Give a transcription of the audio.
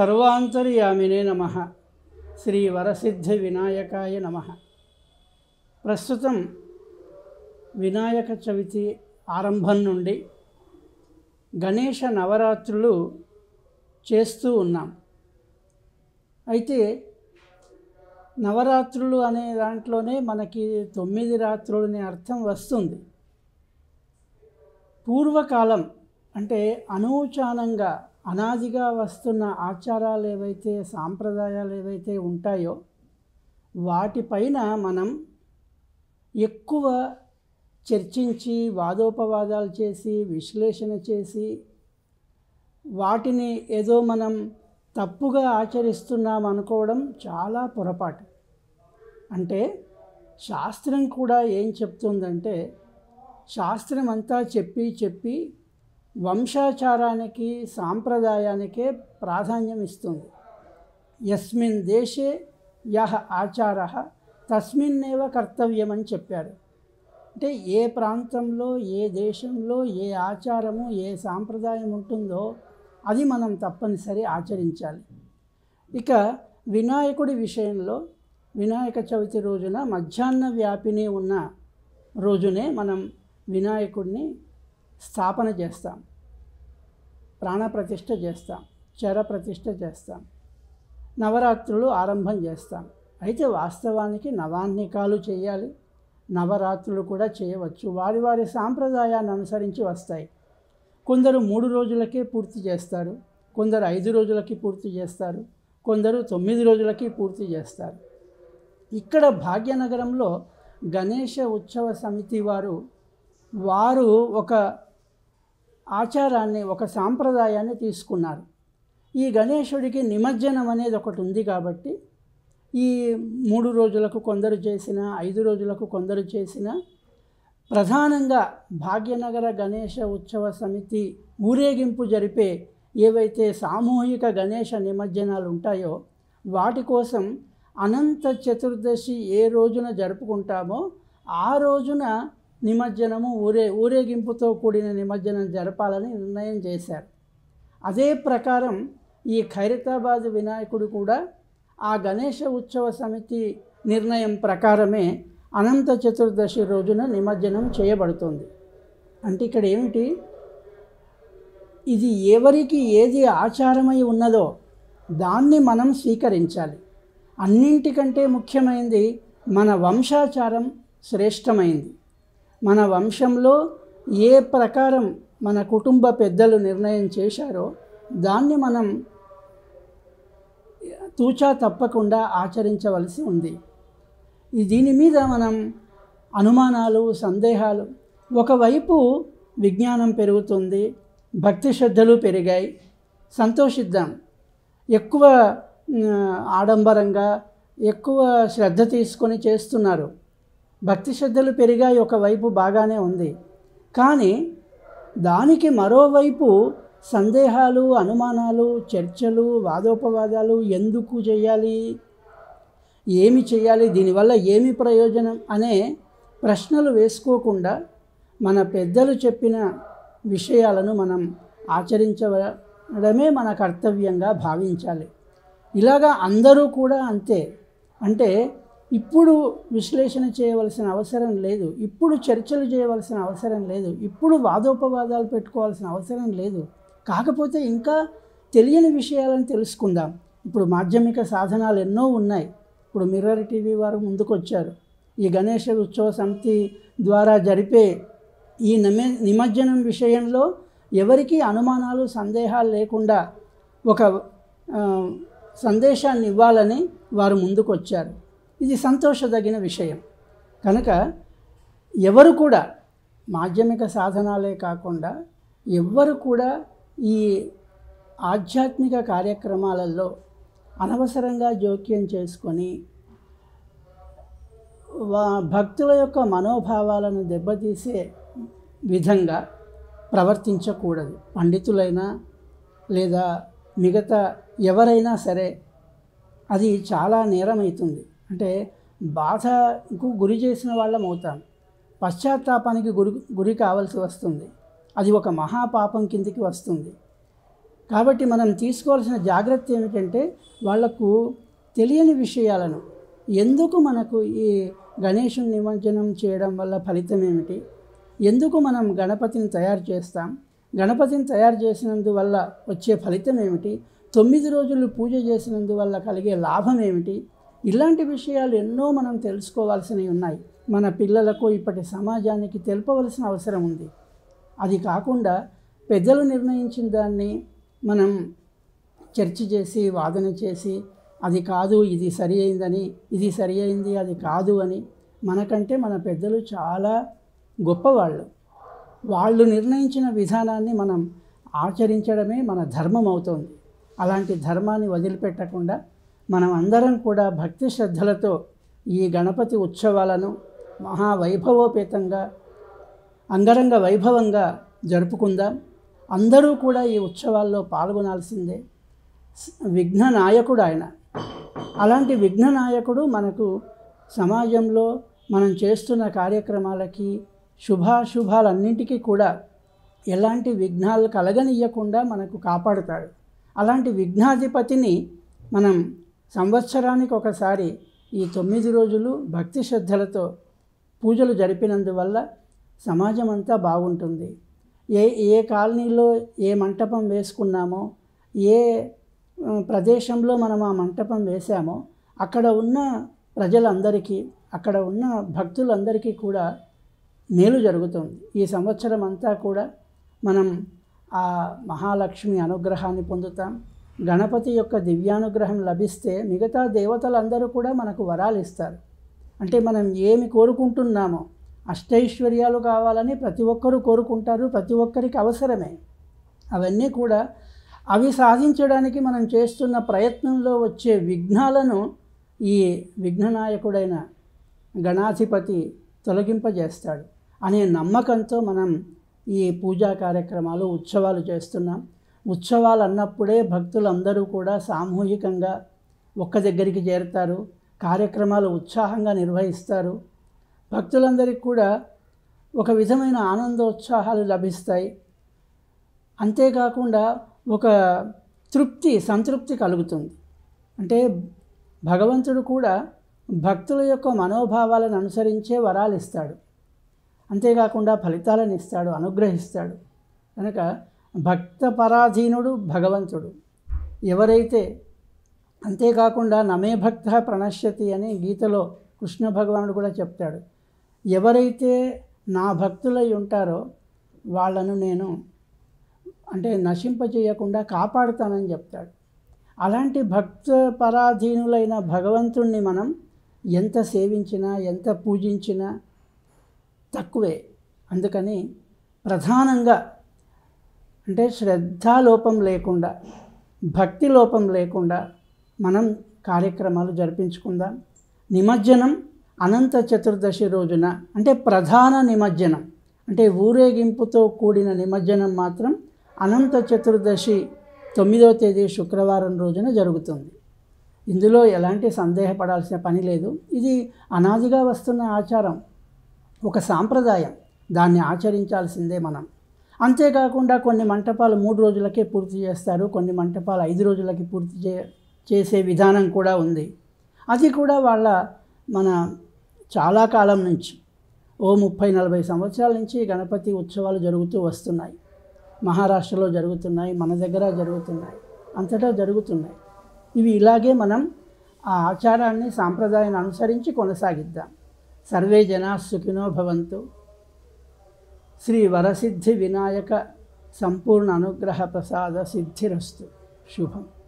సర్వాంతర్యామినే నమ శ్రీ వరసిద్ధి వినాయకాయ నమ ప్రస్తుతం వినాయక చవితి ఆరంభం నుండి గణేష నవరాత్రులు చేస్తూ ఉన్నాం అయితే నవరాత్రులు అనే దాంట్లోనే మనకి తొమ్మిది రాత్రులని అర్థం వస్తుంది పూర్వకాలం అంటే అనూచానంగా అనాదిగా వస్తున్న ఆచారాలు ఏవైతే సాంప్రదాయాలు ఏవైతే ఉంటాయో వాటిపైన మనం ఎక్కువ చర్చించి వాదోపవాదాలు చేసి విశ్లేషణ చేసి వాటిని ఏదో మనం తప్పుగా ఆచరిస్తున్నాం అనుకోవడం చాలా పొరపాటు అంటే శాస్త్రం కూడా ఏం చెప్తుందంటే శాస్త్రం అంతా చెప్పి చెప్పి వంశాచారానికి సాంప్రదాయానికే ప్రాధాన్యం ఇస్తుంది యస్మిన్ దేశే యహ ఆచార తస్మిన్నేవ కర్తవ్యం అని చెప్పారు అంటే ఏ ప్రాంతంలో ఏ దేశంలో ఏ ఆచారము ఏ సాంప్రదాయం ఉంటుందో అది మనం తప్పనిసరి ఆచరించాలి ఇక వినాయకుడి విషయంలో వినాయక చవితి రోజున మధ్యాహ్న వ్యాపిని ఉన్న రోజునే మనం వినాయకుడిని స్థాపన చేస్తాం ప్రాణప్రతిష్ఠ చేస్తాం చర ప్రతిష్ఠ చేస్తాం నవరాత్రులు ఆరంభం చేస్తాం అయితే వాస్తవానికి నవాన్నికాలు చేయాలి నవరాత్రులు కూడా చేయవచ్చు వారి వారి సాంప్రదాయాన్ని అనుసరించి వస్తాయి కొందరు మూడు రోజులకే పూర్తి చేస్తారు కొందరు ఐదు రోజులకి పూర్తి చేస్తారు కొందరు తొమ్మిది రోజులకి పూర్తి చేస్తారు ఇక్కడ భాగ్యనగరంలో గణేష ఉత్సవ సమితి వారు వారు ఒక ఆచారాన్ని ఒక సాంప్రదాయాన్ని తీసుకున్నారు ఈ గణేశుడికి నిమజ్జనం అనేది ఒకటి ఉంది కాబట్టి ఈ మూడు రోజులకు కొందరు చేసిన ఐదు రోజులకు కొందరు చేసిన ప్రధానంగా భాగ్యనగర గణేష ఉత్సవ సమితి ఊరేగింపు జరిపే ఏవైతే సామూహిక గణేష నిమజ్జనాలు ఉంటాయో వాటి కోసం అనంత చతుర్దశి ఏ రోజున జరుపుకుంటామో ఆ రోజున నిమజ్జనము ఊరే ఊరేగింపుతో కూడిన నిమజ్జనం జరపాలని నిర్ణయం చేశారు అదే ప్రకారం ఈ ఖైరతాబాద్ వినాయకుడు కూడా ఆ గణేష ఉత్సవ సమితి నిర్ణయం ప్రకారమే అనంత చతుర్దశి రోజున నిమజ్జనం చేయబడుతుంది అంటే ఇక్కడ ఏమిటి ఇది ఎవరికి ఏది ఆచారమై ఉన్నదో దాన్ని మనం స్వీకరించాలి అన్నింటికంటే ముఖ్యమైనది మన వంశాచారం శ్రేష్టమైంది మన వంశంలో ఏ ప్రకారం మన కుటుంబ పెద్దలు నిర్ణయం చేశారో దాన్ని మనం తూచా తప్పకుండా ఆచరించవలసి ఉంది ఈ దీని మీద మనం అనుమానాలు సందేహాలు ఒకవైపు విజ్ఞానం పెరుగుతుంది భక్తి శ్రద్ధలు పెరిగాయి సంతోషిద్దాం ఎక్కువ ఆడంబరంగా ఎక్కువ శ్రద్ధ తీసుకొని చేస్తున్నారు భక్తి శ్రద్ధలు పెరిగాయి ఒకవైపు బాగానే ఉంది కానీ దానికి మరోవైపు సందేహాలు అనుమానాలు చర్చలు వాదోపవాదాలు ఎందుకు చేయాలి ఏమి చేయాలి దీనివల్ల ఏమి ప్రయోజనం అనే ప్రశ్నలు వేసుకోకుండా మన పెద్దలు చెప్పిన విషయాలను మనం ఆచరించడమే మన కర్తవ్యంగా భావించాలి ఇలాగా అందరూ కూడా అంతే అంటే ఇప్పుడు విశ్లేషణ చేయవలసిన అవసరం లేదు ఇప్పుడు చర్చలు చేయవలసిన అవసరం లేదు ఇప్పుడు వాదోపవాదాలు పెట్టుకోవాల్సిన అవసరం లేదు కాకపోతే ఇంకా తెలియని విషయాలను తెలుసుకుందాం ఇప్పుడు మాధ్యమిక సాధనాలు ఎన్నో ఉన్నాయి ఇప్పుడు మిర్రర్ టీవీ వారు ముందుకొచ్చారు ఈ గణేష ఉత్సవ సమితి ద్వారా జరిపే ఈ నమే నిమజ్జనం విషయంలో ఎవరికి అనుమానాలు సందేహాలు లేకుండా ఒక సందేశాన్ని ఇవ్వాలని వారు ముందుకొచ్చారు ఇది సంతోషదగిన విషయం కనుక ఎవరు కూడా మాధ్యమిక సాధనాలే కాకుండా ఎవ్వరు కూడా ఈ ఆధ్యాత్మిక కార్యక్రమాలలో అనవసరంగా జోక్యం చేసుకొని వా భక్తుల యొక్క మనోభావాలను దెబ్బతీసే విధంగా ప్రవర్తించకూడదు పండితులైనా లేదా మిగతా ఎవరైనా సరే అది చాలా నేరమవుతుంది అంటే బాధకు గురి చేసిన వాళ్ళం అవుతాం పశ్చాత్తాపానికి గురి గురి కావాల్సి వస్తుంది అది ఒక మహాపాపం కిందికి వస్తుంది కాబట్టి మనం తీసుకోవాల్సిన జాగ్రత్త ఏమిటంటే వాళ్లకు తెలియని విషయాలను ఎందుకు మనకు ఈ గణేషుని నిమజ్జనం చేయడం వల్ల ఫలితం ఏమిటి ఎందుకు మనం గణపతిని తయారు చేస్తాం గణపతిని తయారు చేసినందువల్ల వచ్చే ఫలితం ఏమిటి తొమ్మిది రోజులు పూజ చేసినందువల్ల కలిగే లాభం ఏమిటి ఇలాంటి విషయాలు ఎన్నో మనం తెలుసుకోవాల్సినవి ఉన్నాయి మన పిల్లలకు ఇప్పటి సమాజానికి తెలుపవలసిన అవసరం ఉంది అది కాకుండా పెద్దలు నిర్ణయించిన దాన్ని మనం చర్చ చేసి వాదన చేసి అది కాదు ఇది సరి అయిందని ఇది సరి అయింది అది కాదు అని మనకంటే మన పెద్దలు చాలా గొప్పవాళ్ళు వాళ్ళు నిర్ణయించిన విధానాన్ని మనం ఆచరించడమే మన ధర్మం అవుతుంది అలాంటి ధర్మాన్ని వదిలిపెట్టకుండా మనం అందరం కూడా భక్తి శ్రద్ధలతో ఈ గణపతి ఉత్సవాలను మహావైభవోపేతంగా అంగరంగ వైభవంగా జరుపుకుందాం అందరూ కూడా ఈ ఉత్సవాల్లో పాల్గొనాల్సిందే విఘ్న నాయకుడు ఆయన అలాంటి విఘ్న నాయకుడు మనకు సమాజంలో మనం చేస్తున్న కార్యక్రమాలకి శుభాశుభాలన్నింటికీ కూడా ఎలాంటి విఘ్నాలు కలగనియకుండా మనకు కాపాడుతాడు అలాంటి విఘ్నాధిపతిని మనం సంవత్సరానికి ఒకసారి ఈ తొమ్మిది రోజులు భక్తి శ్రద్ధలతో పూజలు జరిపినందువల్ల సమాజం అంతా బాగుంటుంది ఏ ఏ కాలనీలో ఏ మంటపం వేసుకున్నామో ఏ ఆ, ప్రదేశంలో మనం ఆ మంటపం వేసామో అక్కడ ఉన్న ప్రజలందరికీ అక్కడ ఉన్న భక్తులందరికీ కూడా మేలు జరుగుతుంది ఈ సంవత్సరం అంతా కూడా మనం ఆ మహాలక్ష్మి అనుగ్రహాన్ని పొందుతాం గణపతి యొక్క దివ్యానుగ్రహం లభిస్తే మిగతా దేవతలందరూ కూడా మనకు వరాలు ఇస్తారు అంటే మనం ఏమి కోరుకుంటున్నామో అష్టైశ్వర్యాలు కావాలని ప్రతి ఒక్కరూ కోరుకుంటారు ప్రతి ఒక్కరికి అవసరమే అవన్నీ కూడా అవి సాధించడానికి మనం చేస్తున్న ప్రయత్నంలో వచ్చే విఘ్నాలను ఈ విఘ్ననాయకుడైన గణాధిపతి తొలగింపజేస్తాడు అనే నమ్మకంతో మనం ఈ పూజా కార్యక్రమాలు ఉత్సవాలు చేస్తున్నాం ఉత్సవాలు అన్నప్పుడే భక్తులందరూ కూడా సామూహికంగా ఒక్క దగ్గరికి చేరుతారు కార్యక్రమాలు ఉత్సాహంగా నిర్వహిస్తారు భక్తులందరికీ కూడా ఒక విధమైన ఆనందోత్సాహాలు లభిస్తాయి అంతేకాకుండా ఒక తృప్తి సంతృప్తి కలుగుతుంది అంటే భగవంతుడు కూడా భక్తుల యొక్క మనోభావాలను అనుసరించే వరాలు ఇస్తాడు అంతేకాకుండా ఫలితాలను ఇస్తాడు అనుగ్రహిస్తాడు కనుక భక్త పరాధీనుడు భగవంతుడు ఎవరైతే అంతేకాకుండా నమే భక్త ప్రణశ్యతి అని గీతలో కృష్ణ భగవానుడు కూడా చెప్తాడు ఎవరైతే నా భక్తులై ఉంటారో వాళ్ళను నేను అంటే నశింపజేయకుండా కాపాడుతానని చెప్తాడు అలాంటి భక్త పరాధీనులైన భగవంతుణ్ణి మనం ఎంత సేవించినా ఎంత పూజించినా తక్కువే అందుకని ప్రధానంగా అంటే శ్రద్ధాలోపం లేకుండా భక్తి లోపం లేకుండా మనం కార్యక్రమాలు జరిపించుకుందాం నిమజ్జనం అనంత చతుర్దశి రోజున అంటే ప్రధాన నిమజ్జనం అంటే ఊరేగింపుతో కూడిన నిమజ్జనం మాత్రం అనంత చతుర్దశి తొమ్మిదో తేదీ శుక్రవారం రోజున జరుగుతుంది ఇందులో ఎలాంటి సందేహపడాల్సిన పని లేదు ఇది అనాదిగా వస్తున్న ఆచారం ఒక సాంప్రదాయం దాన్ని ఆచరించాల్సిందే మనం అంతేకాకుండా కొన్ని మంటపాలు మూడు రోజులకే పూర్తి చేస్తారు కొన్ని మంటపాలు ఐదు రోజులకి పూర్తి చే చేసే విధానం కూడా ఉంది అది కూడా వాళ్ళ మన చాలా కాలం నుంచి ఓ ముప్పై నలభై సంవత్సరాల నుంచి గణపతి ఉత్సవాలు జరుగుతూ వస్తున్నాయి మహారాష్ట్రలో జరుగుతున్నాయి మన దగ్గర జరుగుతున్నాయి అంతటా జరుగుతున్నాయి ఇవి ఇలాగే మనం ఆ ఆచారాన్ని సాంప్రదాయాన్ని అనుసరించి కొనసాగిద్దాం సర్వే జనా సుఖినో భవంతు శ్రీ వరసిద్ధి వినాయక సంపూర్ణ అనుగ్రహ ప్రసాద సిద్ధిరస్తు శుభం